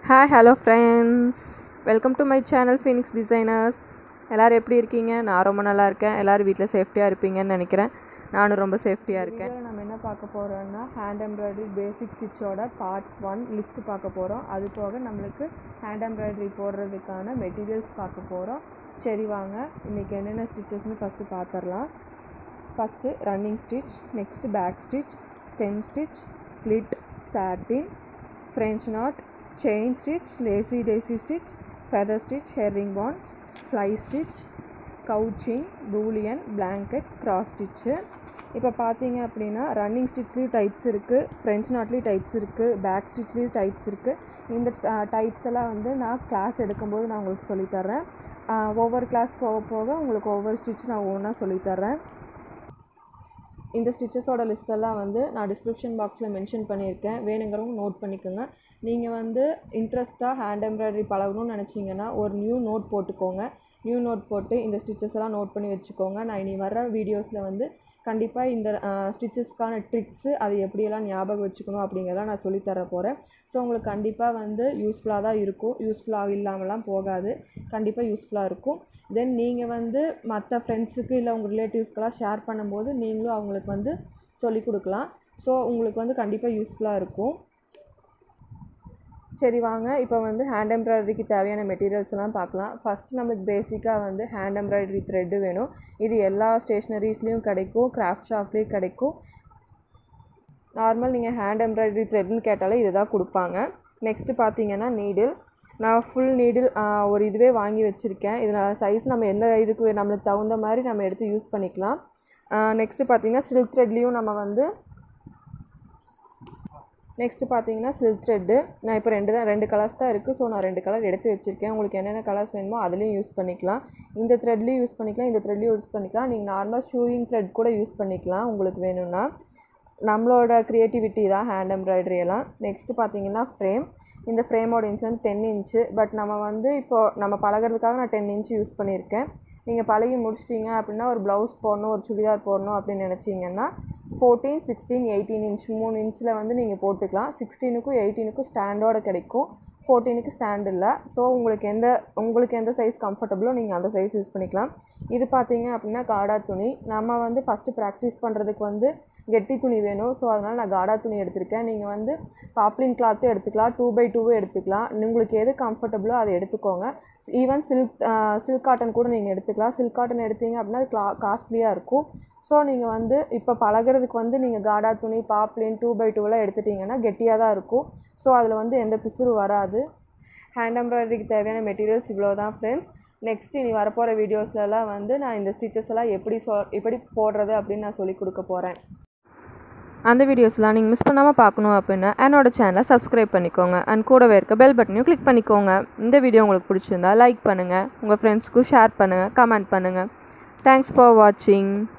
hi hello friends welcome to my channel Phoenix designers எல்லோரும் எப்படி இருக்கீங்க நான் ரொம்ப நல்லா இருக்கேன் எல்லோரும் வீட்டில் சேஃப்டியாக இருப்பீங்கன்னு நினைக்கிறேன் நானும் ரொம்ப சேஃப்டியாக இருக்கேன் நம்ம என்ன பார்க்க போகிறோம்னா ஹேண்ட் எம்ப்ராய்டரி பேசிக் ஸ்டிச்சோட பார்ட் ஒன் லிஸ்ட் பார்க்க போகிறோம் அது போக நம்மளுக்கு ஹேண்ட் எம்ப்ராய்டரி போடுறதுக்கான மெட்டீரியல்ஸ் பார்க்க போகிறோம் சரி வாங்க இன்றைக்கி என்னென்ன ஸ்டிச்சஸ்னு ஃபஸ்ட்டு பார்த்துடலாம் first running stitch next back stitch stem stitch split satin French knot chain stitch lazy daisy stitch feather stitch herringbone fly stitch couching bullion blanket cross stitch இப்போ பார்த்தீங்க அப்படின்னா ரன்னிங் ஸ்டிச்லேயும் டைப்ஸ் இருக்குது French நாட்லேயும் types இருக்குது back ஸ்டிச்லேயும் types இருக்குது இந்த டைப்ஸ் எல்லாம் வந்து நான் கிளாஸ் எடுக்கும்போது நான் உங்களுக்கு சொல்லித்தரேன் ஒவ்வொரு கிளாஸ் போக போக உங்களுக்கு ஒவ்வொரு ஸ்டிச் நான் ஒவ்வொன்றா சொல்லித்தரேன் இந்த ஸ்டிச்சஸோட லிஸ்ட்டெல்லாம் வந்து நான் டிஸ்கிரிப்ஷன் பாக்ஸில் மென்ஷன் பண்ணியிருக்கேன் வேணுங்கிறவங்க நோட் பண்ணிக்கோங்க நீங்கள் வந்து இன்ட்ரெஸ்ட்டாக ஹேண்ட் எம்ப்ராய்டரி பழகணும்னு நினச்சிங்கன்னா ஒரு நியூ நோட் போட்டுக்கோங்க நியூ நோட் போட்டு இந்த ஸ்டிச்சஸ் எல்லாம் நோட் பண்ணி வச்சுக்கோங்க நான் இனி வர வீடியோஸில் வந்து கண்டிப்பாக இந்த ஸ்டிச்சஸ்க்கான ட்ரிக்ஸு அது எப்படியெல்லாம் ஞாபகம் வச்சுக்கணும் அப்படிங்கிறதெல்லாம் நான் சொல்லித்தர போகிறேன் ஸோ உங்களுக்கு கண்டிப்பாக வந்து யூஸ்ஃபுல்லாக தான் இருக்கும் யூஸ்ஃபுல்லாக இல்லாமலாம் போகாது கண்டிப்பாக யூஸ்ஃபுல்லாக இருக்கும் தென் நீங்கள் வந்து மற்ற ஃப்ரெண்ட்ஸுக்கு இல்லை உங்கள் ரிலேட்டிவ்ஸ்க்கெல்லாம் ஷேர் பண்ணும்போது நீங்களும் அவங்களுக்கு வந்து சொல்லிக் கொடுக்கலாம் ஸோ உங்களுக்கு வந்து கண்டிப்பாக யூஸ்ஃபுல்லாக இருக்கும் சரி வாங்க இப்போ வந்து ஹேண்ட் எம்ப்ராய்டரிக்கு தேவையான மெட்டீரியல்ஸ் எல்லாம் பார்க்கலாம் ஃபஸ்ட்டு நம்மளுக்கு பேசிக்காக வந்து ஹேண்ட் எம்ப்ராய்டரி த்ரெட்டு வேணும் இது எல்லா ஸ்டேஷ்னரிஸ்லேயும் கிடைக்கும் கிராஃப்ட் ஷாப்லேயும் கிடைக்கும் நார்மல் நீங்கள் ஹேண்ட் எம்ப்ராய்டரி த்ரெட்னு கேட்டாலே இதை தான் கொடுப்பாங்க நெக்ஸ்ட்டு பார்த்தீங்கன்னா நீடில் நான் ஃபுல் நீடில் ஒரு இதுவே வாங்கி வச்சுருக்கேன் இதனால் சைஸ் நம்ம எந்த இதுக்கு நம்மளுக்கு தகுந்த மாதிரி நம்ம எடுத்து யூஸ் பண்ணிக்கலாம் நெக்ஸ்ட்டு பார்த்தீங்கன்னா சில்க் த்ரெட்லேயும் நம்ம வந்து நெக்ஸ்ட்டு பார்த்தீங்கன்னா சில்க் த்ரெட்டு நான் இப்போ ரெண்டு தான் ரெண்டு கலர்ஸ் தான் இருக்குது ஸோ நான் ரெண்டு கலர் எடுத்து வச்சுருக்கேன் உங்களுக்கு என்னென்ன கலர்ஸ் வேணுமோ அதுலேயும் யூஸ் பண்ணிக்கலாம் இந்த த்ரெட்லேயும் யூஸ் பண்ணிக்கலாம் இந்த த்ரெட்லேயும் யூஸ் பண்ணிக்கலாம் நீங்கள் நார்மல் ஷூயிங் த்ரெட் கூட யூஸ் பண்ணிக்கலாம் உங்களுக்கு வேணும்னா நம்மளோட க்ரியேட்டிவிட்டி தான் ஹேண்ட் எம்ப்ராய்டரி எல்லாம் நெக்ஸ்ட்டு பார்த்தீங்கன்னா ஃப்ரேம் இந்த ஃப்ரேமோட இன்ச் வந்து டென் இன்ச்சு பட் நம்ம வந்து இப்போது நம்ம பழகிறதுக்காக நான் டென் இன்ச்சு யூஸ் பண்ணியிருக்கேன் நீங்கள் பழகி முடிச்சிட்டிங்க அப்படின்னா ஒரு ப்ளவுஸ் போடணும் ஒரு சுடிதார் போடணும் அப்படின்னு நினச்சிங்கன்னா ஃபோர்டீன் சிக்ஸ்டீன் எயிட்டீன் இன்ச் மூணு இன்ச்சில் வந்து நீங்கள் போட்டுக்கலாம் சிக்ஸ்டீனுக்கும் எயிட்டீனுக்கும் ஸ்டாண்டோட கிடைக்கும் ஃபோர்டீனுக்கு ஸ்டாண்ட் இல்லை ஸோ உங்களுக்கு எந்த உங்களுக்கு எந்த சைஸ் கம்ஃபர்டபுளோ நீங்கள் அந்த சைஸ் யூஸ் பண்ணிக்கலாம் இது பார்த்தீங்க அப்படின்னா காடா துணி நம்ம வந்து ஃபஸ்ட்டு ப்ராக்டிஸ் பண்ணுறதுக்கு வந்து கெட்டி துணி வேணும் ஸோ அதனால் நான் காடா துணி எடுத்திருக்கேன் நீங்கள் வந்து பாப்ளின் கிளாத்தும் எடுத்துக்கலாம் டூ பை டூவும் எடுத்துக்கலாம் உங்களுக்கு எது கம்ஃபர்டபுளோ அதை எடுத்துக்கோங்க ஈவன் சில்க் சில்க் காட்டன் கூட நீங்கள் எடுத்துக்கலாம் சில்க் காட்டன் எடுத்தீங்க அப்படின்னா அது கிளா காஸ்ட்லியாக இருக்கும் ஸோ நீங்கள் வந்து இப்போ பழகிறதுக்கு வந்து நீங்கள் காடா துணி பாப்ளின் டூ பை டூவெலாம் எடுத்துட்டிங்கன்னா கெட்டியாக தான் இருக்கும் ஸோ அதில் வந்து எந்த பிசுறு வராது ஹேண்ட் எம்ப்ராய்டரிக்கு தேவையான மெட்டீரியல்ஸ் இவ்வளோ தான் ஃப்ரெண்ட்ஸ் நெக்ஸ்ட் இனி வரப்போகிற வீடியோஸ்லலாம் வந்து நான் இந்த ஸ்டிச்சஸ் எல்லாம் எப்படி சொ எப்படி போடுறது அப்படின்னு நான் சொல்லி கொடுக்க போகிறேன் அந்த வீடியோஸ்லாம் நீங்கள் மிஸ் பண்ணாமல் பார்க்கணும் அப்படின்னா என்னோட சேனலை சப்ஸ்கிரைப் பண்ணிக்கோங்க அண்ட் கூடவே இருக்க பெல் பட்டனையும் கிளிக் பண்ணிக்கோங்க இந்த வீடியோ உங்களுக்கு பிடிச்சிருந்தா லைக் பண்ணுங்கள் உங்கள் ஃப்ரெண்ட்ஸ்க்கும் ஷேர் பண்ணுங்கள் கமெண்ட் பண்ணுங்கள் தேங்க்ஸ் ஃபார் வாட்சிங்